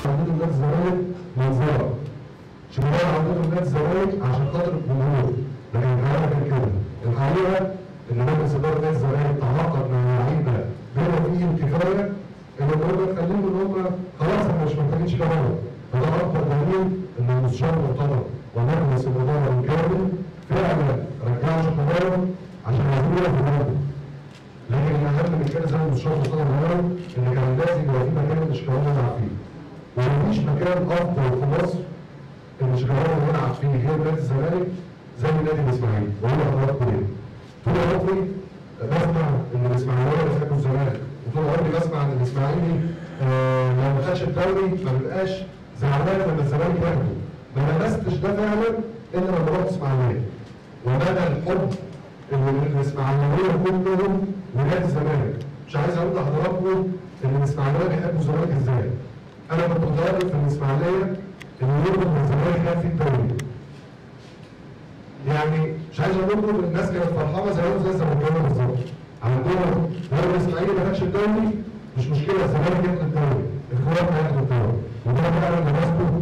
عندهم نادي الزمالك منظره شباب عندهم نادي الزمالك عشان خاطر الجمهور لكن الحقيقه كان كده الحقيقه ان مجلس اداره نادي الزمالك تعاقد مع اللعيبه بما فيهم كفايه ان النهارده خليهم ان هم خلاص احنا مش محتاجين شباب وده اكبر دليل ان المستشار مرتضى ومجلس الاداره الكامل فعلا رجعوا شبابهم عشان يعملوا في النادي لكن الاهم من كده زي ما المستشار مرتضى قال ان كان لازم يبقى في مكان الشباب يلعب فيه ومفيش مكان افضل في مصر ان شيكابالا يلعب فيه غير نادي الزمالك زي نادي الاسماعيلي واقول لحضراتكم ليه؟ طول عمري بسمع ان الاسماعيلاويه بيحبوا الزمالك وطول عمري بسمع ان الاسماعيلي آه لو ما خدش الدوري ما بيبقاش زعلان لما الزمالك ياخده ما لمستش ده فعلا الا لما رحت اسماعيليه ومدى الحب اللي الاسماعيلاويه كلهم لنادي الزمالك مش عايز اقول لحضراتكم ان الاسماعيلاويه بيحبوا الزمالك ازاي انا كنت متواجد في الاسماعيليه ان يوم ما الزمالك كان في الدوري يعني مش عايز اقول لكم الناس كانت فرحانه زيهم زي الزمالكاويه بالظبط عندنا لو الاسماعيلي ما خدش الدوري مش مشكله الزمالك ياخد الدوري الكوره هياخد الدوري وده فعلا اللي ماسكه